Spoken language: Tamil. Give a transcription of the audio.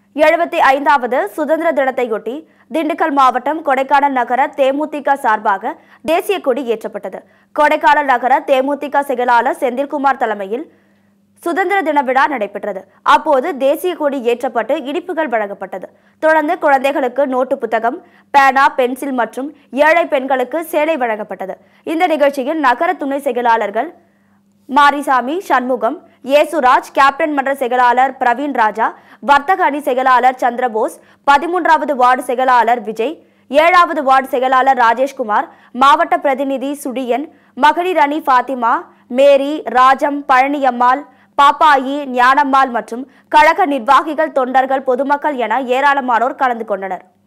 எழுபத்தி ஐந்தாவது சுதந்திர தினத்தையொட்டி திண்டுக்கல் மாவட்டம் கொடைக்கானல் நகர தேமுதிக சார்பாக தேசிய கொடி ஏற்றப்பட்டது கொடைக்கானல் நகர தேமுதிக செயலாளர் செந்தில்குமார் தலைமையில் சுதந்திர தின விழா நடைபெற்றது அப்போது தேசிய கொடி ஏற்றப்பட்டு இனிப்புகள் வழங்கப்பட்டது தொடர்ந்து குழந்தைகளுக்கு நோட்டு புத்தகம் பேனா பென்சில் மற்றும் ஏழை பெண்களுக்கு சேலை வழங்கப்பட்டது இந்த நிகழ்ச்சியில் நகர துணை செயலாளர்கள் மாரிசாமி சண்முகம் ஏசுராஜ் கேப்டன் மன்ற செயலாளர் பிரவீன் ராஜா வர்த்தக அணி செயலாளர் சந்திரபோஸ் பதிமூன்றாவது வார்டு செயலாளர் விஜய் ஏழாவது வார்டு செயலாளர் ராஜேஷ்குமார் மாவட்ட பிரதிநிதி சுடியன் மகளிர் அணி ஃபாத்திமா மேரி ராஜம் பழனியம்மாள் பாப்பாயி ஞானம்மாள் மற்றும் கழக நிர்வாகிகள் தொண்டர்கள் பொதுமக்கள் என ஏராளமானோர் கலந்து கொண்டனர்